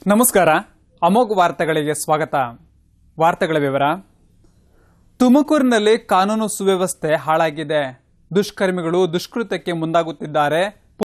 ನಮಸ್ಕಾರ ಅಮೋಘ್ ವಾರ್ತೆಗಳಿಗೆ ಸ್ವಾಗತ ವಾರ್ತೆಗಳ ವಿವರ ತುಮಕೂರಿನಲ್ಲಿ ಕಾನೂನು ಸುವ್ಯವಸ್ಥೆ ಹಾಳಾಗಿದೆ ದುಷ್ಕರ್ಮಿಗಳು ದುಷ್ಕೃತ್ಯಕ್ಕೆ ಮುಂದಾಗುತ್ತಿದ್ದಾರೆ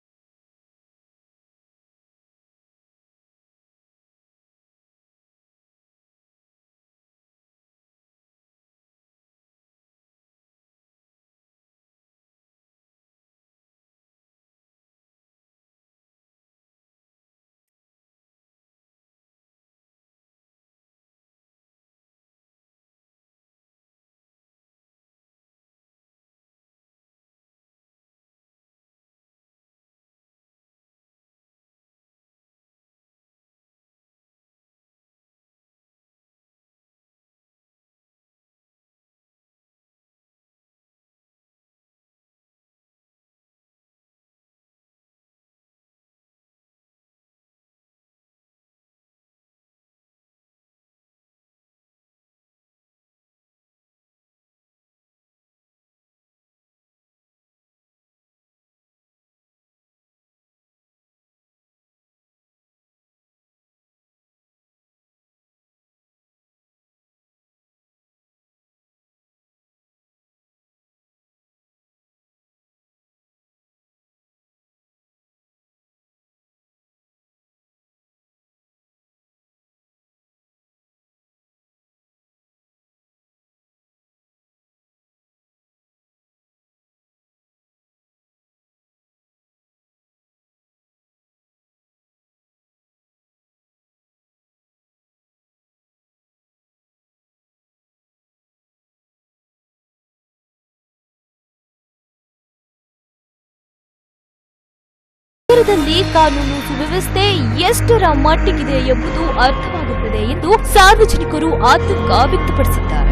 ನಗರದಲ್ಲಿ ಕಾನೂನು ಸುವ್ಯವಸ್ಥೆ ಎಷ್ಟರ ಮಟ್ಟಿಗಿದೆ ಎಂಬುದು ಅರ್ಥವಾಗುತ್ತದೆ ಎಂದು ಸಾರ್ವಜನಿಕರು ಆತಂಕ ವ್ಯಕ್ತಪಡಿಸಿದ್ದಾರೆ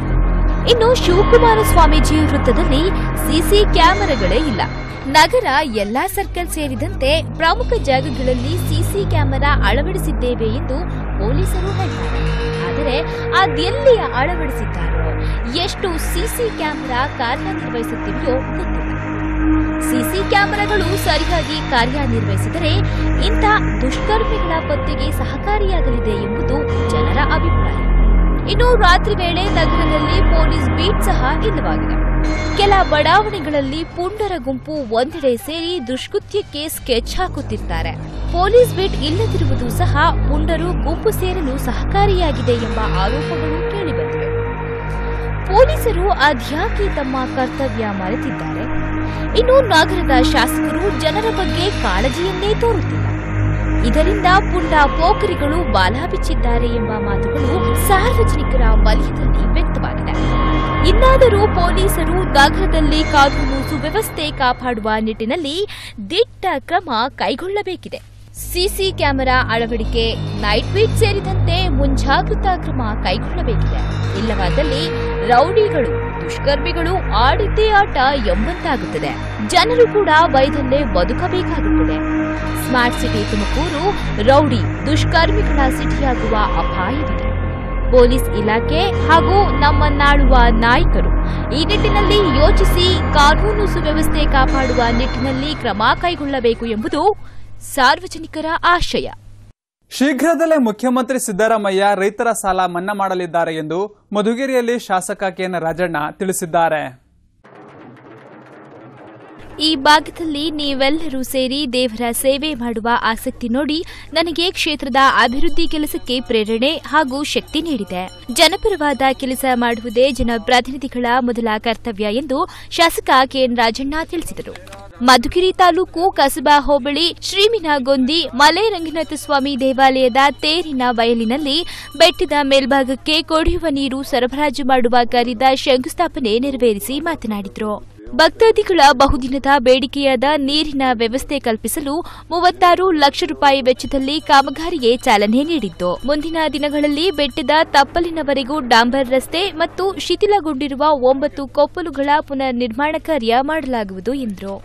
ಇನ್ನು ಶಿವಕುಮಾರ ಸ್ವಾಮೀಜಿ ವೃತ್ತದಲ್ಲಿ ಸಿಸಿ ಕ್ಯಾಮೆರಾಗಳೇ ಇಲ್ಲ ನಗರ ಎಲ್ಲಾ ಸರ್ಕಲ್ ಸೇರಿದಂತೆ ಪ್ರಮುಖ ಜಾಗಗಳಲ್ಲಿ ಸಿಸಿ ಕ್ಯಾಮೆರಾ ಅಳವಡಿಸಿದ್ದೇವೆ ಎಂದು ಪೊಲೀಸರು ಹೇಳ್ತಾರೆ ಆದರೆ ಅದೆಲ್ಲಿ ಅಳವಡಿಸಿದ್ದಾರೋ ಎಷ್ಟು ಸಿಸಿ ಕ್ಯಾಮೆರಾ ಕಾರ್ಯನಿರ್ವಹಿಸುತ್ತಿವೆಯೋ ಗೊತ್ತಿಲ್ಲ ಸಿಸಿ ಕ್ಯಾಮೆರಾಗಳು ಸರಿಯಾಗಿ ಕಾರ್ಯನಿರ್ವಹಿಸಿದರೆ ಇಂಥ ದುಷ್ಕರ್ಮಿಗಳ ಪತ್ತೆಗೆ ಸಹಕಾರಿಯಾಗಲಿದೆ ಎಂಬುದು ಜನರ ಅಭಿಪ್ರಾಯ ಇನ್ನು ರಾತ್ರಿ ವೇಳೆ ನಗರದಲ್ಲಿ ಪೊಲೀಸ್ ಬೀಟ್ ಸಹ ಇಲ್ಲವಾಗಿದೆ ಕೆಲ ಬಡಾವಣೆಗಳಲ್ಲಿ ಪುಂಡರ ಗುಂಪು ಒಂದೆಡೆ ಸೇರಿ ದುಷ್ಕೃತ್ಯಕ್ಕೆ ಸ್ಕೆಚ್ ಹಾಕುತ್ತಿರ್ತಾರೆ ಪೊಲೀಸ್ ಬೀಟ್ ಇಲ್ಲದಿರುವುದು ಸಹ ಪುಂಡರು ಗುಂಪು ಸೇರಲು ಸಹಕಾರಿಯಾಗಿದೆ ಎಂಬ ಆರೋಪಗಳು ಕೇಳಿಬಂದಿವೆ ಪೊಲೀಸರು ಅದ್ಯಾಕೆ ತಮ್ಮ ಕರ್ತವ್ಯ ಮರೆತಿದ್ದಾರೆ ಇನ್ನು ನಗರದ ಶಾಸಕರು ಜನರ ಬಗ್ಗೆ ಕಾಳಜಿಯನ್ನೇ ತೋರುತ್ತಿಲ್ಲ ಇದರಿಂದ ಪುಂಡ ಪೋಖರಿಗಳು ಬಾಲ ಬಿಚ್ಚಿದ್ದಾರೆ ಎಂಬ ಮಾತುಗಳು ಸಾರ್ವಜನಿಕರ ವಲಯದಲ್ಲಿ ವ್ಯಕ್ತವಾಗಿದೆ ಇನ್ನಾದರೂ ಪೊಲೀಸರು ನಗರದಲ್ಲಿ ಕಾನೂನು ಸುವ್ಯವಸ್ಥೆ ಕಾಪಾಡುವ ನಿಟ್ಟಿನಲ್ಲಿ ದಿಟ್ಟ ಕ್ರಮ ಕೈಗೊಳ್ಳಬೇಕಿದೆ ಸಿಸಿ ಕ್ಯಾಮೆರಾ ಅಳವಡಿಕೆ ನೈಟ್ ವೀಟ್ ಸೇರಿದಂತೆ ಮುಂಜಾಗ್ರತಾ ಕ್ರಮ ಕೈಗೊಳ್ಳಬೇಕಿದೆ ಇಲ್ಲವಾದಲ್ಲಿ ರೌಡಿಗಳು ದುಷ್ಕರ್ಮಿಗಳು ಆಡಿದ್ದೇ ಆಟ ಎಂಬಂತಾಗುತ್ತದೆ ಜನರು ಕೂಡ ಭಯದಲ್ಲೇ ಬದುಕಬೇಕಾಗುತ್ತದೆ ಸ್ಮಾರ್ಟ್ ಸಿಟಿ ತುಮಕೂರು ರೌಡಿ ದುಷ್ಕರ್ಮಿಗಳ ಸಿಟಿಯಾಗುವ ಅಪಾಯವಿದೆ ಪೊಲೀಸ್ ಇಲಾಖೆ ಹಾಗೂ ನಮ್ಮನ್ನಾಳುವ ನಾಯಕರು ಈ ನಿಟ್ಟಿನಲ್ಲಿ ಯೋಚಿಸಿ ಕಾನೂನು ಸುವ್ಯವಸ್ಥೆ ಕಾಪಾಡುವ ನಿಟ್ಟಿನಲ್ಲಿ ಕ್ರಮ ಕೈಗೊಳ್ಳಬೇಕು ಎಂಬುದು ಸಾರ್ವಜನಿಕರ ಆಶಯ ಶೀಘ್ರದಲ್ಲೇ ಮುಖ್ಯಮಂತ್ರಿ ಸಿದ್ದರಾಮಯ್ಯ ರೈತರ ಸಾಲ ಮನ್ನಾ ಮಾಡಲಿದ್ದಾರೆ ಎಂದು ಮಧುಗಿರಿಯಲ್ಲಿ ಶಾಸಕ ಕೆಎನ್ ರಾಜಣ್ಣ ತಿಳಿಸಿದ್ದಾರೆ ಈ ಭಾಗದಲ್ಲಿ ನೀವೆಲ್ಲರೂ ಸೇರಿ ದೇವರ ಸೇವೆ ಮಾಡುವ ಆಸಕ್ತಿ ನೋಡಿ ನನಗೆ ಕ್ಷೇತ್ರದ ಅಭಿವೃದ್ಧಿ ಕೆಲಸಕ್ಕೆ ಪ್ರೇರಣೆ ಹಾಗೂ ಶಕ್ತಿ ನೀಡಿದೆ ಜನಪರವಾದ ಕೆಲಸ ಮಾಡುವುದೇ ಜನಪ್ರತಿನಿಧಿಗಳ ಮೊದಲ ಕರ್ತವ್ಯ ಎಂದು ಶಾಸಕ ಕೆಎನ್ ರಾಜಣ್ಣ ತಿಳಿಸಿದರು ಮಧುಗಿರಿ ತಾಲೂಕು ಕಸಬಾ ಹೋಬಳಿ ಶ್ರೀಮಿನಗೊಂದಿ ಮಲೆ ರಂಗನಾಥ ಸ್ವಾಮಿ ದೇವಾಲಯದ ತೇರಿನ ಬಯಲಿನಲ್ಲಿ ಬೆಟ್ಟದ ಮೇಲ್ಭಾಗಕ್ಕೆ ಕುಡಿಯುವ ನೀರು ಸರಬರಾಜು ಮಾಡುವ ಕಾರ್ಯದ ಶಂಕುಸ್ಥಾಪನೆ ನೆರವೇರಿಸಿ ಮಾತನಾಡಿದರು ಭಕ್ತಾದಿಗಳ ಬಹುದಿನದ ಬೇಡಿಕೆಯಾದ ನೀರಿನ ವ್ಯವಸ್ಥೆ ಕಲ್ಪಿಸಲು ಮೂವತ್ತಾರು ಲಕ್ಷ ರೂಪಾಯಿ ವೆಚ್ಚದಲ್ಲಿ ಕಾಮಗಾರಿಗೆ ಚಾಲನೆ ನೀಡಿದ್ದು ಮುಂದಿನ ದಿನಗಳಲ್ಲಿ ಬೆಟ್ಟದ ತಪ್ಪಲಿನವರೆಗೂ ಡಾಂಬರ್ ರಸ್ತೆ ಮತ್ತು ಶಿಥಿಲಗೊಂಡಿರುವ ಒಂಬತ್ತು ಕೊಪ್ಪಲುಗಳ ಪುನರ್ ನಿರ್ಮಾಣ ಕಾರ್ಯ ಮಾಡಲಾಗುವುದು ಎಂದರು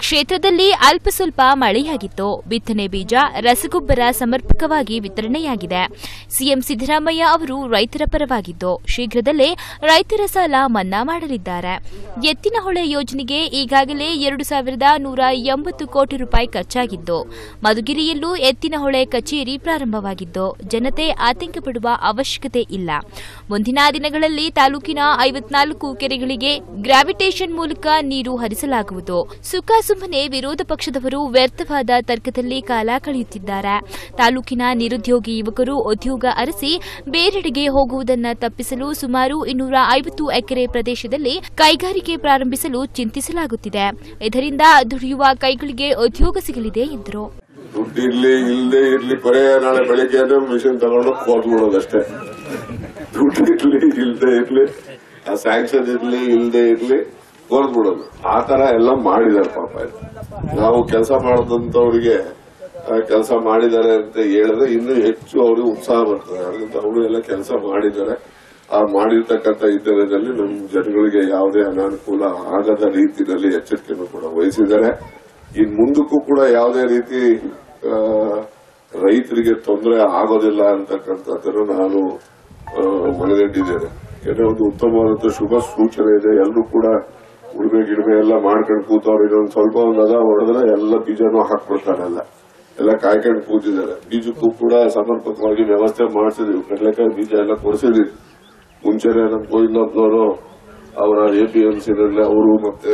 ಕ್ಷೇತ್ರದಲ್ಲಿ ಅಲ್ಪ ಸ್ವಲ್ಪ ಮಳೆಯಾಗಿತ್ತು ಬಿತ್ತನೆ ಬೀಜ ರಸಗೊಬ್ಬರ ಸಮರ್ಪಕವಾಗಿ ವಿತರಣೆಯಾಗಿದೆ ಸಿಎಂ ಸಿದ್ದರಾಮಯ್ಯ ಅವರು ರೈತರ ಪರವಾಗಿದ್ದು ಶೀಘ್ರದಲ್ಲೇ ರೈತರ ಸಾಲ ಮನ್ನಾ ಮಾಡಲಿದ್ದಾರೆ ಎತ್ತಿನಹೊಳೆ ಯೋಜನೆಗೆ ಈಗಾಗಲೇ ಎರಡು ಸಾವಿರದ ನೂರ ಎಂಬತ್ತು ಕೋಟಿ ರೂಪಾಯಿ ಖರ್ಚಾಗಿದ್ದು ಮಧುಗಿರಿಯಲ್ಲೂ ಎತ್ತಿನಹೊಳೆ ಕಚೇರಿ ಪ್ರಾರಂಭವಾಗಿದ್ದು ಜನತೆ ಆತಂಕ ಪಡುವ ಅವಶ್ಯಕತೆ ಇಲ್ಲ ಮುಂದಿನ ದಿನಗಳಲ್ಲಿ ತಾಲೂಕಿನ ಐವತ್ನಾಲ್ಕು ಕೆರೆಗಳಿಗೆ ಗ್ರಾವಿಟೇಷನ್ ಮೂಲಕ ನೀರು ಹರಿಸಲಾಗುವುದು ಸುಖ ಸುಮ್ಮನೆ ವಿರೋಧ ಪಕ್ಷದವರು ವ್ಯರ್ಥವಾದ ತರ್ಕದಲ್ಲಿ ಕಾಲ ಕಳೆಯುತ್ತಿದ್ದಾರೆ ತಾಲೂಕಿನ ನಿರುದ್ಯೋಗಿ ಯುವಕರು ಉದ್ಯೋಗ ಅರಸಿ ಬೇರೆಡೆಗೆ ಹೋಗುವುದನ್ನು ತಪ್ಪಿಸಲು ಸುಮಾರು ಇನ್ನೂರ ಐವತ್ತು ಎಕರೆ ಪ್ರದೇಶದಲ್ಲಿ ಕೈಗಾರಿಕೆ ಪ್ರಾರಂಭಿಸಲು ಚಿಂತಿಸಲಾಗುತ್ತಿದೆ ಇದರಿಂದ ದುಡಿಯುವ ಕೈಗಳಿಗೆ ಉದ್ಯೋಗ ಸಿಗಲಿದೆ ಎಂದರು ದುಡ್ಡು ಇರ್ಲಿ ಇಲ್ಲದೆ ಇರ್ಲಿ ಬರೇ ನಾಳೆ ಬೆಳಿಗ್ಗೆ ಮಿಷನ್ ತಗೊಂಡು ಕೋದ್ಬಿಡೋದಷ್ಟೇ ದುಡ್ಡು ಇರ್ಲಿ ಇಲ್ಲದೆ ಇರ್ಲಿ ಆ ಸ್ಯಾಂಕ್ಷನ್ ಇರ್ಲಿ ಇಲ್ಲದೆ ಇರ್ಲಿ ಕೋದ್ಬಿಡೋದು ಆ ತರ ಎಲ್ಲ ಮಾಡಿದಾರೆ ಪಾಪ ಇದು. ನಾವು ಕೆಲಸ ಮಾಡದಂತವ್ರಿಗೆ ಕೆಲಸ ಮಾಡಿದ್ದಾರೆ ಅಂತ ಹೇಳಿದ್ರೆ ಇನ್ನೂ ಹೆಚ್ಚು ಅವ್ರಿಗೆ ಉತ್ಸಾಹ ಬರ್ತದೆ ಅದರಿಂದ ಅವರು ಎಲ್ಲ ಕೆಲಸ ಮಾಡಿದ್ದಾರೆ ಆ ಮಾಡಿರ್ತಕ್ಕಂಥ ಇದ್ದರದಲ್ಲಿ ನಮ್ಮ ಜನಗಳಿಗೆ ಯಾವುದೇ ಅನಾನುಕೂಲ ಆಗದ ರೀತಿಯಲ್ಲಿ ಎಚ್ಚರಿಕೆಯನ್ನು ಕೂಡ ವಹಿಸಿದ್ದಾರೆ ಇನ್ ಮುಂದಕ್ಕೂ ಕೂಡ ಯಾವುದೇ ರೀತಿ ಆ, ರೈತರಿಗೆ ತೊಂದರೆ ಆಗೋದಿಲ್ಲ ಅಂತಕ್ಕಂಥದ್ದನ್ನು ನಾನು ಆ, ಮನಗಂಡಿದ್ದೇನೆ ಯಾಕಂದ್ರೆ ಒಂದು ಉತ್ತಮವಾದಂತ ಶುಭ ಸೂಚನೆ ಇದೆ ಎಲ್ಲರೂ ಕೂಡ ಉಳುಮೆ ಗಿಡಮೆ ಎಲ್ಲ ಮಾಡ್ಕೊಂಡು ಕೂತವ್ರು ಇನ್ನೊಂದು ಸ್ವಲ್ಪ ಒಂದು ಅದ ಹೊಡೆದ್ರೆ ಎಲ್ಲ ಬೀಜನೂ ಹಾಕ್ಬಿಡ್ತಾರಲ್ಲ ಎಲ್ಲ ಕಾಯ್ಕೊಂಡು ಕೂತಿದ್ದಾರೆ ಬೀಜಕ್ಕೂ ಕೂಡ ಸಮರ್ಪಕವಾಗಿ ವ್ಯವಸ್ಥೆ ಮಾಡಿಸಿದ್ವಿ ಕಡಲೆಕಾಯಿ ಬೀಜ ಎಲ್ಲ ಕೊಡಿಸಿದ್ವಿ ಮುಂಚೆನೆ ನಮ್ಮ ಗೋವಿಂದಪ್ಪನವರು ಅವರ ಎಪಿಎಂಸಿನಲ್ಲಿ ಅವರು ಮತ್ತೆ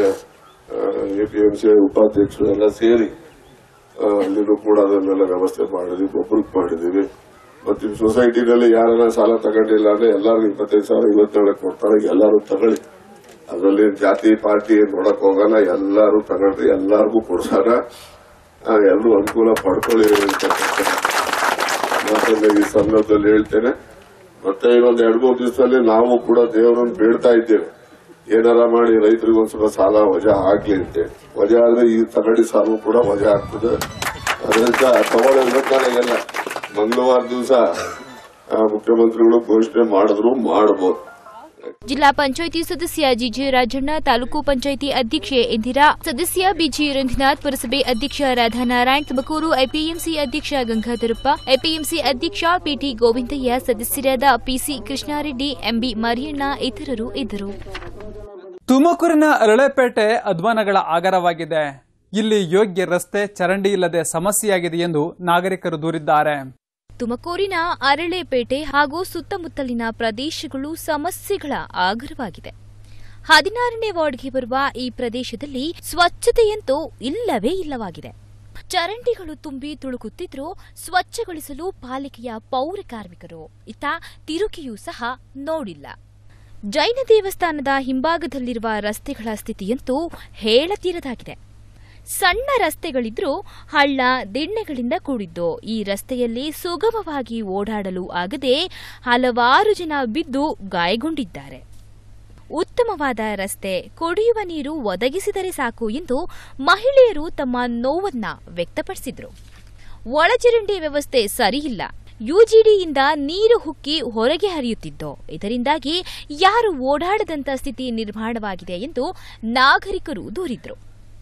ಎಪಿಎಂಸಿ ಉಪಾಧ್ಯಕ್ಷರು ಎಲ್ಲ ಸೇರಿ ಆ, ಅಲ್ಲಿನೂ ಕೂಡ ಅದನ್ನೆಲ್ಲ ವ್ಯವಸ್ಥೆ ಮಾಡಿದ್ವಿ ಗೊಬ್ಬರಕ್ಕೆ ಮಾಡಿದೀವಿ ಮತ್ತೆ ಸೊಸೈಟಿನಲ್ಲಿ ಯಾರನ್ನ ಸಾಲ ತಗೊಂಡಿಲ್ಲ ಅಂದ್ರೆ ಎಲ್ಲರಿಗೂ ಇಪ್ಪತ್ತೈದು ಸಾವಿರ ಇವತ್ತೇಳು ಕೊಡ್ತಾರೆ ಎಲ್ಲರೂ ತಗೊಳ್ಳಿ ಅದರಲ್ಲಿ ಜಾತಿ ಪಾರ್ಟಿ ಏನ್ ನೋಡಕ್ ಹೋಗಲ್ಲ ಎಲ್ಲರೂ ತಗೊಂಡ್ರಿ ಎಲ್ಲರಿಗೂ ಕೊಡ್ಸಾರ ಎಲ್ಲರೂ ಅನುಕೂಲ ಪಡ್ಕೊಳ್ಳಿ ಅಂತಕ್ಕಂಥ ಮಾತನ್ನ ಈ ಸಂದರ್ಭದಲ್ಲಿ ಹೇಳ್ತೇನೆ ಮತ್ತೆ ಇನ್ನೊಂದು ಎರಡು ಮೂರು ದಿವಸದಲ್ಲಿ ನಾವು ಕೂಡ ದೇವರನ್ನು ಬೇಡ್ತಾ ಇದ್ದೇವೆ ಏನಾರ ಮಾಡಿ ರೈತರಿಗೆ ಒಂದ್ ಸ್ವಲ್ಪ ಸಾಲ ವಜಾ ಆಗ್ಲಿ ಅಂತೆ ವಜಾ ಆದ್ರೆ ಈ ತಗಡಿ ಸಾಲು ಕೂಡ ವಜಾ ಆಗ್ತದೆ ಅದರಿಂದ ತಗೊಳ್ಳಿರ್ಬೇಕಾಗೆಲ್ಲ ಮಂಗಳವಾರ ದಿವಸ ಮುಖ್ಯಮಂತ್ರಿಗಳು ಘೋಷಣೆ ಮಾಡಿದ್ರು ಮಾಡಬಹುದು ಜಿಲ್ಲಾ ಪಂಚಾಯಿತಿ ಸದಸ್ಯ ಜಿಜೆ ರಾಜಣ್ಣ ತಾಲೂಕು ಪಂಚಾಯಿತಿ ಅಧ್ಯಕ್ಷೆ ಇಂದಿರಾ ಸದಸ್ಯ ಬಿಜಿ ರಂಗನಾಥ್ ಪುರಸಭೆ ಅಧ್ಯಕ್ಷ ರಾಧಾನಾರಾಯಣ್ ತುಮಕೂರು ಎಪಿಎಂಸಿ ಅಧ್ಯಕ್ಷ ಗಂಗಾಧರಪ್ಪ ಎಪಿಎಂಸಿ ಅಧ್ಯಕ್ಷ ಪಿಟಿ ಗೋವಿಂದಯ್ಯ ಸದಸ್ಯರಾದ ಪಿಸಿ ಕೃಷ್ಣಾರೆಡ್ಡಿ ಎಂಬಿ ಮರಿಯಣ್ಣ ಇತರರು ಇದ್ದರು ತುಮಕೂರಿನ ಅರಳೆಪೇಟೆ ಅಧ್ವಾನಗಳ ಆಗರವಾಗಿದೆ ಇಲ್ಲಿ ಯೋಗ್ಯ ರಸ್ತೆ ಚರಂಡಿ ಇಲ್ಲದೆ ಸಮಸ್ಯೆಯಾಗಿದೆ ಎಂದು ನಾಗರಿಕರು ದೂರಿದ್ದಾರೆ ತುಮಕೂರಿನ ಅರಳೆಪೇಟೆ ಹಾಗೂ ಸುತ್ತಮುತ್ತಲಿನ ಪ್ರದೇಶಗಳು ಸಮಸ್ಯೆಗಳ ಆಗರವಾಗಿದೆ ಹದಿನಾರನೇ ವಾರ್ಡ್ಗೆ ಬರುವ ಈ ಪ್ರದೇಶದಲ್ಲಿ ಸ್ವಚ್ಛತೆಯಂತೂ ಇಲ್ಲವೇ ಇಲ್ಲವಾಗಿದೆ ಚರಂಡಿಗಳು ತುಂಬಿ ತುಳುಕುತ್ತಿದ್ರೂ ಸ್ವಚ್ಛಗೊಳಿಸಲು ಪಾಲಿಕೆಯ ಪೌರ ಕಾರ್ಮಿಕರು ಇತ್ತ ತಿರುಗಿಯೂ ಸಹ ನೋಡಿಲ್ಲ ಜೈನ ದೇವಸ್ಥಾನದ ಹಿಂಭಾಗದಲ್ಲಿರುವ ರಸ್ತೆಗಳ ಸ್ಥಿತಿಯಂತೂ ಹೇಳತೀರದಾಗಿದೆ ಸಣ್ಣ ರಸ್ತೆಗಳಿದ್ರೂ ಹಳ್ಳ ದಿಣ್ಣೆಗಳಿಂದ ಕೂಡಿದ್ದು ಈ ರಸ್ತೆಯಲ್ಲಿ ಸುಗಮವಾಗಿ ಓಡಾಡಲು ಆಗದೆ ಹಲವಾರು ಜನ ಬಿದ್ದು ಗಾಯಗೊಂಡಿದ್ದಾರೆ ಉತ್ತಮವಾದ ರಸ್ತೆ ಕುಡಿಯುವ ನೀರು ಒದಗಿಸಿದರೆ ಸಾಕು ಎಂದು ಮಹಿಳೆಯರು ತಮ್ಮ ನೋವನ್ನ ವ್ಯಕ್ತಪಡಿಸಿದ್ರು ಒಳಚರಂಡಿ ವ್ಯವಸ್ಥೆ ಸರಿಯಿಲ್ಲ ಯುಜಿಡಿಯಿಂದ ನೀರು ಹುಕ್ಕಿ ಹೊರಗೆ ಹರಿಯುತ್ತಿದ್ದು ಇದರಿಂದಾಗಿ ಯಾರು ಓಡಾಡದಂತ ಸ್ಥಿತಿ ನಿರ್ಮಾಣವಾಗಿದೆ ಎಂದು ನಾಗರಿಕರು ದೂರಿದ್ರು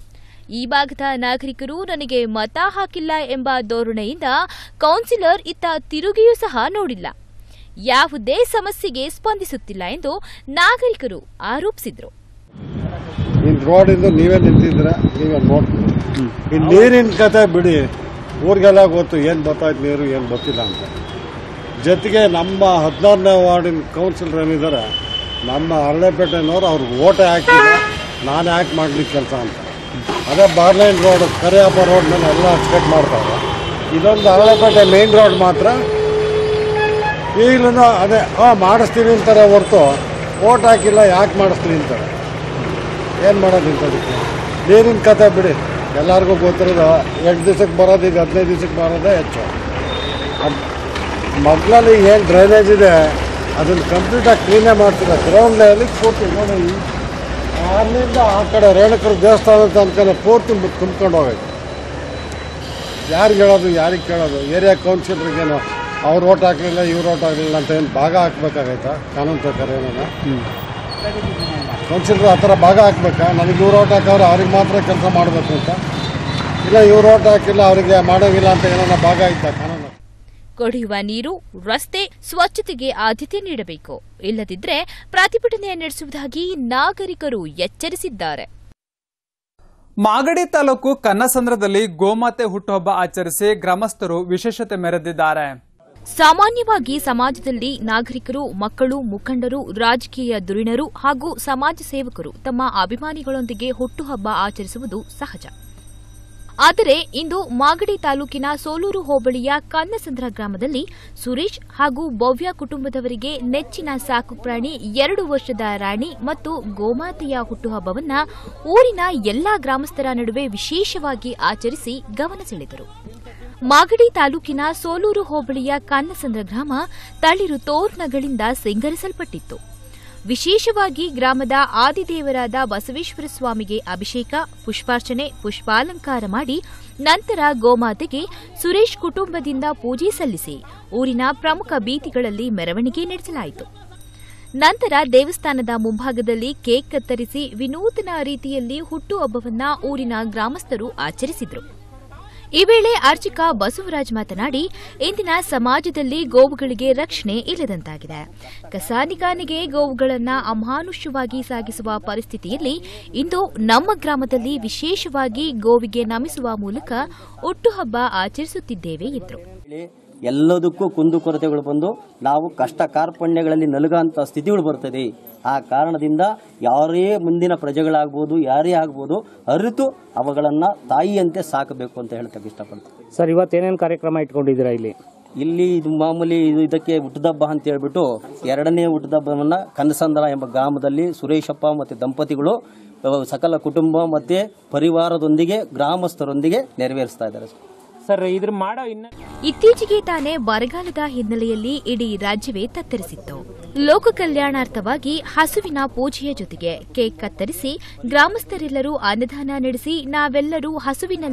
ಈ ಭಾಗದ ನಾಗರಿಕರು ನನಗೆ ಮತ ಹಾಕಿಲ್ಲ ಎಂಬ ಧೋರಣೆಯಿಂದ ಕೌನ್ಸಿಲರ್ ಇತ್ತ ತಿರುಗಿಯೂ ಸಹ ನೋಡಿಲ್ಲ ಯಾವುದೇ ಸಮಸ್ಯೆಗೆ ಸ್ಪಂದಿಸುತ್ತಿಲ್ಲ ಎಂದು ನಾಗರಿಕರು ಆರೋಪಿಸಿದ್ರು ಇನ್ನು ರೋಡಿಂದ ನೀವೇ ನಿಂತಿದ್ರ ನೀವೇ ನೋಡ್ತೀವಿ ಈ ನೀರಿನ ಕತೆ ಬಿಡಿ ಊರಿಗೆಲ್ಲ ಗೊತ್ತು ಏನು ಬರ್ತಾಯ್ತು ನೀರು ಏನು ಗೊತ್ತಿಲ್ಲ ಅಂತ ಜೊತೆಗೆ ನಮ್ಮ ಹದಿನಾರನೇ ವಾರ್ಡಿನ ಕೌನ್ಸಿಲರ್ ಏನಿದ್ದಾರೆ ನಮ್ಮ ಅರಳೆಪೇಟೆನವ್ರು ಅವ್ರಿಗೆ ಓಟೆ ಹಾಕಿಲ್ಲ ನಾನು ಯಾಕೆ ಮಾಡಲಿ ಕೆಲಸ ಅಂತ ಅದೇ ಬಾರ್ಲೈನ್ ರೋಡ್ ಕರಿಯಪ್ಪ ರೋಡ್ ಮೇಲೆ ಎಲ್ಲ ಅಚ್ಚುಕಟ್ಟು ಮಾಡ್ತಾರೆ ಇದೊಂದು ಅರಳೆಪೇಟೆ ಮೇನ್ ರೋಡ್ ಮಾತ್ರ ಈಗಲೂ ಅದೇ ಹಾಂ ಮಾಡಿಸ್ತೀನಿ ಅಂತಾರೆ ಹೊರ್ತು ಓಟ್ ಹಾಕಿಲ್ಲ ಯಾಕೆ ಮಾಡಿಸ್ತೀನಿ ಅಂತಾರೆ ಏನು ಮಾಡೋದು ಇಂಥದಕ್ಕೆ ನೀರಿನ ಕತೆ ಬಿಡಿ ಎಲ್ಲರಿಗೂ ಗೊತ್ತಿರೋದು ಎಂಟು ದಿವ್ಸಕ್ಕೆ ಬರೋದು ಈಗ ಹದಿನೈದು ದಿವ್ಸಕ್ಕೆ ಬರೋದೇ ಹೆಚ್ಚು ಅದ್- ಮಗ್ಲಲ್ಲಿ ಏನು ಡ್ರೈನೇಜ್ ಇದೆ ಅದನ್ನು ಕಂಪ್ಲೀಟಾಗಿ ಕ್ಲೀನೇ ಮಾಡ್ತಿಲ್ಲ ಗ್ರೌಂಡ್ ಲೆವೆಲಿಗೆ ಪೂರ್ತಿ ನೋಡಿ ಅಲ್ಲಿಂದ ಆ ಕಡೆ ರೇಣುಕರ ದೇವಸ್ಥಾನ ತನಕ ಪೂರ್ತಿ ಮು- ತುಂಬ್ಕೊಂಡು ಹೋಗೈತೆ ಯಾರಿಗೆ ಹೇಳೋದು ಯಾರಿಗೆ ಕೇಳೋದು ಏರಿಯಾ ಕೌನ್ಸಿಲರ್ಗೇನು ಅವ್ರು ಓಟ್ ಹಾಕಲಿಲ್ಲ ಇವ್ರು ಓಟ್ ಹಾಕಲಿಲ್ಲ ಅಂತ ಏನು ಭಾಗ ಹಾಕ್ಬೇಕಾಗೈತಾ ಕಾನೂನು ಪ್ರಕಾರ ಏನಾರ ಕೌನ್ಸಿಲರ್ ಆ ಥರ ಭಾಗ ಹಾಕ್ಬೇಕಾ ನನಗೆ ಇವ್ರು ಓಟ್ ಹಾಕವ್ರೆ ಅವ್ರಿಗೆ ಮಾತ್ರ ಕೆಲಸ ಮಾಡಬೇಕು ಅಂತ ಇಲ್ಲ ಇವ್ರು ಓಟ್ ಹಾಕಿಲ್ಲ ಅವರಿಗೆ ಮಾಡೋಂಗಿಲ್ಲ ಅಂತ ಏನಾರ ಭಾಗ ಆಯ್ತಾ ಕಾನೂನು ಕುಡಿಯುವ ನೀರು ರಸ್ತೆ ಸ್ವಚ್ಛತೆಗೆ ಆದ್ಯತೆ ನೀಡಬೇಕು ಇಲ್ಲದಿದ್ದರೆ ಪ್ರತಿಭಟನೆ ನಡೆಸುವುದಾಗಿ ನಾಗರಿಕರು ಎಚ್ಚರಿಸಿದ್ದಾರೆ ಮಾಗಡಿ ತಾಲೂಕು ಕನ್ನಸಂದ್ರದಲ್ಲಿ ಗೋಮಾತೆ ಹುಟ್ಟುಹಬ್ಬ ಆಚರಿಸಿ ಗ್ರಾಮಸ್ಥರು ವಿಶೇಷತೆ ಮೆರೆದಿದ್ದಾರೆ ಸಾಮಾನ್ಯವಾಗಿ ಸಮಾಜದಲ್ಲಿ ನಾಗರಿಕರು ಮಕ್ಕಳು ಮುಖಂಡರು ರಾಜಕೀಯ ಧುರೀಣರು ಹಾಗೂ ಸಮಾಜ ಸೇವಕರು ತಮ್ಮ ಅಭಿಮಾನಿಗಳೊಂದಿಗೆ ಹುಟ್ಟುಹಬ್ಬ ಆಚರಿಸುವುದು ಸಹಜ ಆದರೆ ಇಂದು ಮಾಗಡಿ ತಾಲೂಕಿನ ಸೋಲೂರು ಹೋಬಳಿಯ ಕನ್ನಸಂದ್ರ ಗ್ರಾಮದಲ್ಲಿ ಸುರೇಶ್ ಹಾಗೂ ಭವ್ಯ ಕುಟುಂಬದವರಿಗೆ ನೆಚ್ಚಿನ ಸಾಕು ಪ್ರಾಣಿ ಎರಡು ವರ್ಷದ ರಾಣಿ ಮತ್ತು ಗೋಮಾತೆಯ ಹುಟ್ಟುಹಬ್ಬವನ್ನ ಊರಿನ ಎಲ್ಲಾ ಗ್ರಾಮಸ್ಥರ ನಡುವೆ ವಿಶೇಷವಾಗಿ ಆಚರಿಸಿ ಗಮನ ಸೆಳೆದರು ಮಾಗಡಿ ತಾಲೂಕಿನ ಸೋಲೂರು ಹೋಬಳಿಯ ಕನ್ನಸಂದ್ರ ಗ್ರಾಮ ತಳಿರು ತೋರಣಗಳಿಂದ ಸಿಂಗರಿಸಲ್ಪಟ್ಟಿತ್ತು ವಿಶೇಷವಾಗಿ ಗ್ರಾಮದ ಆದಿದೇವರಾದ ಬಸವೇಶ್ವರ ಸ್ವಾಮಿಗೆ ಅಭಿಷೇಕ ಪುಷ್ಪಾರ್ಚನೆ ಪುಷ್ಪಾಲಂಕಾರ ಮಾಡಿ ನಂತರ ಗೋಮಾತೆಗೆ ಸುರೇಶ್ ಕುಟುಂಬದಿಂದ ಪೂಜೆ ಸಲ್ಲಿಸಿ ಊರಿನ ಪ್ರಮುಖ ಬೀದಿಗಳಲ್ಲಿ ಮೆರವಣಿಗೆ ನಡೆಸಲಾಯಿತು ನಂತರ ದೇವಸ್ಥಾನದ ಮುಂಭಾಗದಲ್ಲಿ ಕೇಕ್ ಕತ್ತರಿಸಿ ವಿನೂತನ ರೀತಿಯಲ್ಲಿ ಹುಟ್ಟುಹಬ್ಬವನ್ನ ಊರಿನ ಗ್ರಾಮಸ್ಥರು ಆಚರಿಸಿದರು ಈ ವೇಳೆ ಅರ್ಚಕ ಬಸವರಾಜ್ ಮಾತನಾಡಿ ಇಂದಿನ ಸಮಾಜದಲ್ಲಿ ಗೋವುಗಳಿಗೆ ರಕ್ಷಣೆ ಇಲ್ಲದಂತಾಗಿದೆ ಕಸಾನಿಕಾನಿಗೆ ಗೋವುಗಳನ್ನು ಅಮಾನುಷ್ಯವಾಗಿ ಸಾಗಿಸುವ ಪರಿಸ್ಥಿತಿಯಲ್ಲಿ ಇಂದು ನಮ್ಮ ಗ್ರಾಮದಲ್ಲಿ ವಿಶೇಷವಾಗಿ ಗೋವಿಗೆ ನಮಿಸುವ ಮೂಲಕ ಹುಟ್ಟುಹಬ್ಬ ಆಚರಿಸುತ್ತಿದ್ದೇವೆ ಎಂದರು ಹೇಳಿ ಎಲ್ಲದಕ್ಕೂ ಕುಂದುಕೊರತೆಗಳು ಬಂದು ನಾವು ಕಷ್ಟ ಕಾರ್ಪಣ್ಯಗಳಲ್ಲಿ ನಲುಗಂತ ಸ್ಥಿತಿಗಳು ಬರ್ತದೆ ಆ ಕಾರಣದಿಂದ ಯಾರೇ ಮುಂದಿನ ಪ್ರಜೆಗಳಾಗ್ಬೋದು ಯಾರೇ ಆಗ್ಬೋದು ಅರಿತು ಅವುಗಳನ್ನು ತಾಯಿಯಂತೆ ಸಾಕಬೇಕು ಅಂತ ಹೇಳ್ತಕ್ಕೆ ಇಷ್ಟಪಡ್ತೀನಿ ಸರ್ ಇವತ್ತೇನೇನು ಕಾರ್ಯಕ್ರಮ ಇಟ್ಕೊಂಡಿದ್ದೀರಾ ಇಲ್ಲಿ ಇಲ್ಲಿ ಇದು ಮಾಮೂಲಿ ಇದು ಇದಕ್ಕೆ ಹುಟ್ಟದಬ್ಬ ಅಂತ ಹೇಳ್ಬಿಟ್ಟು ಎರಡನೇ ಹುಟ್ಟದಬ್ಬವನ್ನು ಕನಸಂದ್ರ ಎಂಬ ಗ್ರಾಮದಲ್ಲಿ ಸುರೇಶಪ್ಪ ಮತ್ತು ದಂಪತಿಗಳು ಅಹ್, ಸಕಲ ಕುಟುಂಬ ಮತ್ತು ಪರಿವಾರದೊಂದಿಗೆ ಗ್ರಾಮಸ್ಥರೊಂದಿಗೆ ನೆರವೇರಿಸ್ತಾ ಇದ್ದಾರೆ ಸರ್. ಸರ್ ಇದ್ರ ಮಾಡೋ ಇನ್ನ ಇತ್ತೀಚೆಗೆ ತಾನೇ ಬರಗಾಲದ ಹಿನ್ನೆಲೆಯಲ್ಲಿ ಇಡೀ ರಾಜ್ಯವೇ ತತ್ತರಿಸಿತ್ತು ಲೋಕ ಕಲ್ಯಾಣಾರ್ಥವಾಗಿ ಹಸುವಿನ ಪೂಜೆಯ ಜೊತೆಗೆ ಕೇಕ್ ಕತ್ತರಿಸಿ ಗ್ರಾಮಸ್ಥರೆಲ್ಲರೂ ಅನ್ನದಾನ ನಡೆಸಿ ನಾವೆಲ್ಲರೂ ಹಸುವಿನ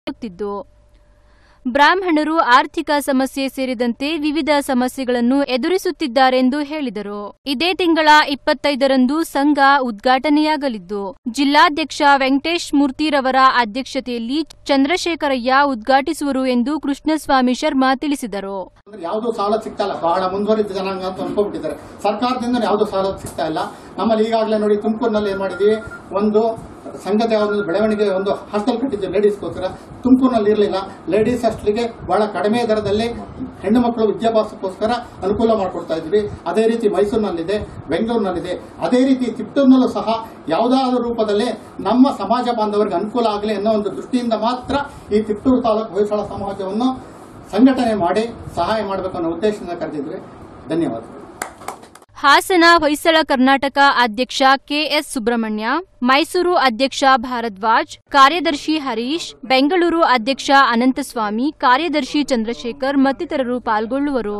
ಮಾಡುತ್ತಿದ್ದು ಬ್ರಾಹ್ಮಣರು ಆರ್ಥಿಕ ಸಮಸ್ಯೆ ಸೇರಿದಂತೆ ವಿವಿಧ ಸಮಸ್ಯೆಗಳನ್ನು ಎದುರಿಸುತ್ತಿದ್ದಾರೆಂದು ಹೇಳಿದರು ಇದೇ ತಿಂಗಳ ಇಪ್ಪತ್ತೈದರಂದು ಸಂಘ ಉದ್ಘಾಟನೆಯಾಗಲಿದ್ದು ಜಿಲ್ಲಾಧ್ಯಕ್ಷ ವೆಂಕಟೇಶ್ ಮೂರ್ತಿರವರ ಅಧ್ಯಕ್ಷತೆಯಲ್ಲಿ ಚಂದ್ರಶೇಖರಯ್ಯ ಉದ್ಘಾಟಿಸುವರು ಎಂದು ಕೃಷ್ಣಸ್ವಾಮಿ ಶರ್ಮಾ ತಿಳಿಸಿದರು ಅಂದ್ರೆ ಯಾವುದು ಸಾಲ ಸಿಗ್ತಾ ಇಲ್ಲ ಬಹಳ ಮುಂದುವರಿದ ಜನಾಂಗ ಅಂತ ಅನ್ಕೊಂಡ್ಬಿಟ್ಟಿದ್ದಾರೆ ಸರ್ಕಾರದಿಂದ ಯಾವುದು ಸಾಲ ಸಿಗ್ತಾ ಇಲ್ಲ ನಮ್ಮಲ್ಲಿ ಈಗಾಗಲೇ ನೋಡಿ ತುಮಕೂರಿನಲ್ಲಿ ಏನ್ ಮಾಡಿದೀವಿ ಒಂದು ಸಂಘದ ಒಂದು ಬೆಳವಣಿಗೆ ಒಂದು ಹಾಸ್ಟೆಲ್ ಕಟ್ಟಿದ್ದೆ ಲೇಡೀಸ್ಗೋಸ್ಕರ ತುಮಕೂರಿನಲ್ಲಿ ಇರಲಿಲ್ಲ ಲೇಡೀಸ್ ಹಾಸ್ಟೆಲ್ಗೆ ಬಹಳ ಕಡಿಮೆ ದರದಲ್ಲಿ ಹೆಣ್ಣು ಮಕ್ಕಳು ವಿದ್ಯಾಭ್ಯಾಸಕ್ಕೋಸ್ಕರ ಅನುಕೂಲ ಮಾಡಿಕೊಡ್ತಾ ಇದ್ವಿ ಅದೇ ರೀತಿ ಮೈಸೂರಿನಲ್ಲಿದೆ ಬೆಂಗಳೂರಿನಲ್ಲಿದೆ ಅದೇ ರೀತಿ ತಿಪ್ಟೂರಿನಲ್ಲೂ ಸಹ ಯಾವುದಾದ್ರೂ ರೂಪದಲ್ಲಿ ನಮ್ಮ ಸಮಾಜ ಬಾಂಧವರಿಗೆ ಅನುಕೂಲ ಆಗಲಿ ಅನ್ನೋ ಒಂದು ದೃಷ್ಟಿಯಿಂದ ಮಾತ್ರ ಈ ತಿಪ್ಟೂರು ತಾಲೂಕು ಹೊಯ್ಸಳ ಸಮಾಜವನ್ನು ಸಂಘಟನೆ ಮಾಡಿ ಸಹಾಯ ಮಾಡಬೇಕು ಅನ್ನೋ ಉದ್ದೇಶದಿಂದ ಕರೆದಿದ್ವಿ ಧನ್ಯವಾದಗಳು ಹಾಸನ ಹೊಯ್ಸಳ ಕರ್ನಾಟಕ ಅಧ್ಯಕ್ಷ ಕೆಎಸ್ ಸುಬ್ರಹ್ಮಣ್ಯ ಮೈಸೂರು ಅಧ್ಯಕ್ಷ ಭಾರದ್ವಾಜ್ ಕಾರ್ಯದರ್ಶಿ ಹರೀಶ್ ಬೆಂಗಳೂರು ಅಧ್ಯಕ್ಷ ಅನಂತಸ್ವಾಮಿ ಕಾರ್ಯದರ್ಶಿ ಚಂದ್ರಶೇಖರ್ ಮತ್ತಿತರರು ಪಾಲ್ಗೊಳ್ಳುವರು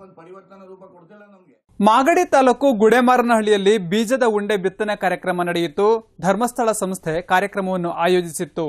ಮಾಗಡಿ ತಾಲೂಕು ಗುಡೆಮಾರನಹಳ್ಳಿಯಲ್ಲಿ ಬೀಜದ ಉಂಡೆ ಬಿತ್ತನೆ ಕಾರ್ಯಕ್ರಮ ನಡೆಯಿತು ಧರ್ಮಸ್ಥಳ ಸಂಸ್ಥೆ ಕಾರ್ಯಕ್ರಮವನ್ನು ಆಯೋಜಿಸಿತ್ತು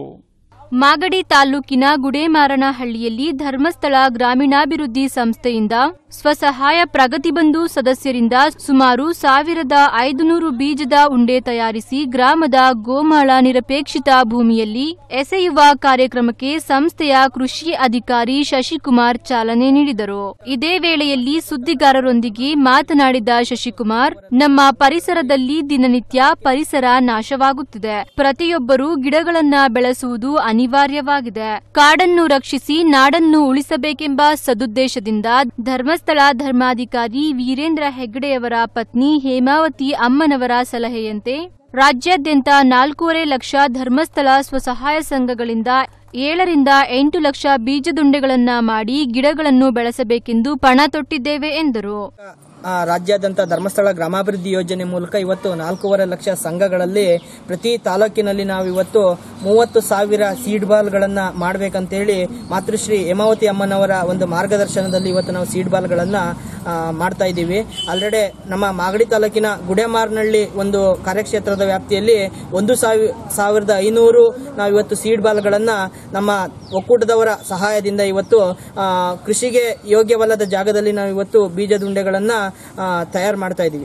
ಮಾಗಡಿ ತಾಲೂಕಿನ ಗುಡೇಮಾರನಹಳ್ಳಿಯಲ್ಲಿ ಧರ್ಮಸ್ಥಳ ಗ್ರಾಮೀಣಾಭಿವೃದ್ಧಿ ಸಂಸ್ಥೆಯಿಂದ ಸ್ವಸಹಾಯ ಪ್ರಗತಿಬಂಧು ಸದಸ್ಯರಿಂದ ಸುಮಾರು ಸಾವಿರದ ಐದುನೂರು ಬೀಜದ ಉಂಡೆ ತಯಾರಿಸಿ ಗ್ರಾಮದ ಗೋಮಾಳ ನಿರಪೇಕ್ಷಿತ ಭೂಮಿಯಲ್ಲಿ ಎಸೆಯುವ ಕಾರ್ಯಕ್ರಮಕ್ಕೆ ಸಂಸ್ಥೆಯ ಕೃಷಿ ಅಧಿಕಾರಿ ಶಶಿಕುಮಾರ್ ಚಾಲನೆ ನೀಡಿದರು ಇದೇ ವೇಳೆಯಲ್ಲಿ ಸುದ್ದಿಗಾರರೊಂದಿಗೆ ಮಾತನಾಡಿದ ಶಶಿಕುಮಾರ್ ನಮ್ಮ ಪರಿಸರದಲ್ಲಿ ದಿನನಿತ್ಯ ಪರಿಸರ ನಾಶವಾಗುತ್ತಿದೆ ಪ್ರತಿಯೊಬ್ಬರೂ ಗಿಡಗಳನ್ನ ಬೆಳೆಸುವುದು ಅನಿವಾರ್ಯವಾಗಿದೆ ಕಾಡನ್ನು ರಕ್ಷಿಸಿ ನಾಡನ್ನು ಉಳಿಸಬೇಕೆಂಬ ಸದುದ್ದೇಶದಿಂದ ಧರ್ಮಸ್ಥಳ ಧರ್ಮಾಧಿಕಾರಿ ವೀರೇಂದ್ರ ಹೆಗ್ಗಡೆಯವರ ಪತ್ನಿ ಹೇಮಾವತಿ ಅಮ್ಮನವರ ಸಲಹೆಯಂತೆ ರಾಜ್ಯಾದ್ಯಂತ ನಾಲ್ಕೂವರೆ ಲಕ್ಷ ಧರ್ಮಸ್ಥಳ ಸ್ವಸಹಾಯ ಸಂಘಗಳಿಂದ ಏಳರಿಂದ ಎಂಟು ಲಕ್ಷ ಬೀಜದುಂಡೆಗಳನ್ನ ಮಾಡಿ ಗಿಡಗಳನ್ನು ಬೆಳೆಸಬೇಕೆಂದು ಪಣ ತೊಟ್ಟಿದ್ದೇವೆ ಎಂದರು ಆ, ರಾಜ್ಯಾದ್ಯಂತ ಧರ್ಮಸ್ಥಳ ಗ್ರಾಮಾಭಿವೃದ್ಧಿ ಯೋಜನೆ ಮೂಲಕ ಇವತ್ತು ನಾಲ್ಕೂವರೆ ಲಕ್ಷ ಸಂಘಗಳಲ್ಲಿ ಪ್ರತಿ ತಾಲೂಕಿನಲ್ಲಿ ನಾವು ಇವತ್ತು ಮೂವತ್ತು ಸಾವಿರ ಸೀಡ್ ಬಾಲ್ಗಳನ್ನ ಮಾಡಬೇಕಂತೇಳಿ ಮಾತೃಶ್ರೀ ಹೇಮಾವತಿ ಅಮ್ಮನವರ ಒಂದು ಮಾರ್ಗದರ್ಶನದಲ್ಲಿ ಇವತ್ತು ನಾವು ಸೀಡ್ ಬಾಲ್ಗಳನ್ನ ಆ, ಮಾಡ್ತಾ ಇದ್ದೀವಿ ಆಲ್ರೆಡಿ ನಮ್ಮ ಮಾಗಡಿ ತಾಲೂಕಿನ ಗುಡೆಮಾರ್ನಹಳ್ಳಿ ಒಂದು ಕಾರ್ಯಕ್ಷೇತ್ರದ ವ್ಯಾಪ್ತಿಯಲ್ಲಿ ಒಂದು ಸಾವಿರ ಸಾವಿರದ ಐನೂರು ನಾವು ಇವತ್ತು ಸೀಡ್ ಬಾಲ್ಗಳನ್ನ ನಮ್ಮ ಒಕ್ಕೂಟದವರ ಸಹಾಯದಿಂದ ಇವತ್ತು ಆ, ಕೃಷಿಗೆ ಯೋಗ್ಯವಲ್ಲದ ಜಾಗದಲ್ಲಿ ನಾವು ಇವತ್ತು ಬೀಜದುಂಡೆಗಳನ್ನ ತಯಾರು ಮಾಡ್ತಾ ಇದ್ದೀವಿ